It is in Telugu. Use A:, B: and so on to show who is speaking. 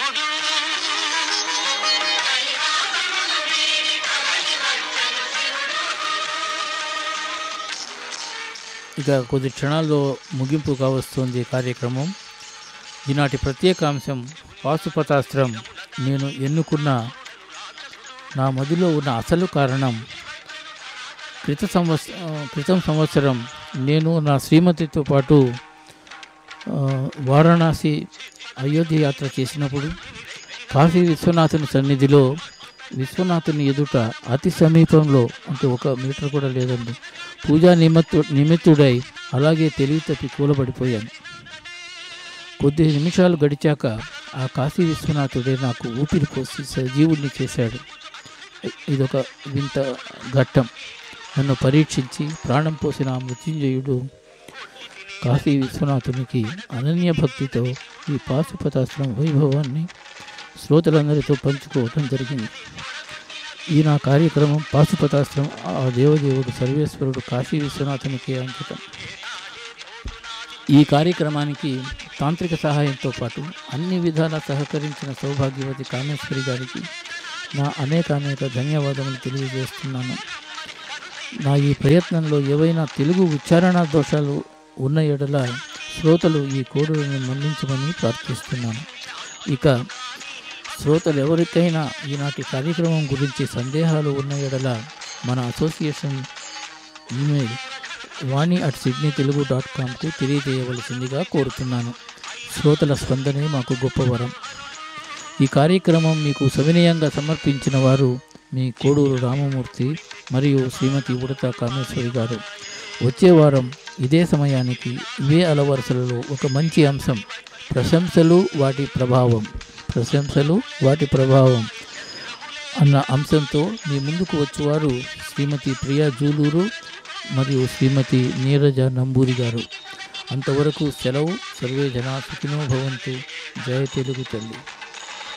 A: శివుడు
B: ఇక కొద్ది క్షణాల్లో ముగింపు కావస్తుంది ఈ కార్యక్రమం ఈనాటి ప్రత్యేక అంశం పాశుపతాస్త్రం నేను ఎన్నుకున్న నా మదిలో ఉన్న అసలు కారణం క్రిత సంవత్స ఆ, క్రితం సంవత్సరం నేను నా శ్రీమతితో పాటు ఆ, వారణాసి అయోధ్య యాత్ర చేసినప్పుడు కాశీ విశ్వనాథుని సన్నిధిలో విశ్వనాథుని ఎదుట అతి సమీపంలో అంటే ఒక మీటర్ కూడా లేదండి పూజా నిమిత్తు నిమిత్తుడై అలాగే తెలివి తప్పి కూలబడిపోయాను కొద్ది నిమిషాలు గడిచాక ఆ కాశీ విశ్వనాథుడే నాకు ఊపిరి పోసి సజీవుడిని చేశాడు ఇదొక వింత ఘట్టం నన్ను పరీక్షించి ప్రాణం పోసిన ఆ మృత్యుంజయుడు కాశీ విశ్వనాథునికి అనన్య భక్తితో ఈ పాశుపతాస్త్రం వైభవాన్ని శ్రోతలందరితో పంచుకోవటం జరిగింది ఈ నా కార్యక్రమం పాశుపతాస్త్రం ఆ దేవదేవుడు సర్వేశ్వరుడు కాశీ విశ్వనాథునికి అంకితం ఈ కార్యక్రమానికి తాంత్రిక సహాయంతో పాటు అన్ని విధాలా సహకరించిన సౌభాగ్యవతి కామేశ్వరి గారికి నా అనేక అనేక ధన్యవాదములు తెలియజేస్తున్నాను నా ఈ ప్రయత్నంలో ఏవైనా తెలుగు ఉచ్చారణ దోషాలు ఉన్న ఎడల శ్రోతలు ఈ కోడులను మన్నించమని ప్రార్థిస్తున్నాను ఇక శ్రోతలు ఎవరికైనా ఈనాటి కార్యక్రమం గురించి సందేహాలు ఉన్న ఎడల మన association email Vani at Sydney Telugu dot కామ్కు తెలియజేయవలసిందిగా కోరుతున్నాను శ్రోతల స్పందనే మాకు గొప్ప వరం ఈ కార్యక్రమం మీకు సవినయంగా సమర్పించిన వారు మీ కోడూరు రామమూర్తి మరియు శ్రీమతి ఉడత కామేశ్వరి గారు వచ్చే వారం ఇదే సమయానికి ఇవే అలవరుసలలో ఒక మంచి అంశం ప్రశంసలు వాటి ప్రభావం ప్రశంసలు వాటి ప్రభావం అన్న అంశంతో మీ ముందుకు వచ్చేవారు శ్రీమతి ప్రియా జూలూరు మరియు శ్రీమతి నీరజ నంబూరి గారు అంతవరకు సెలవు సర్వే జనా సుఖినో భవంతు జయ తెలుగు తల్లి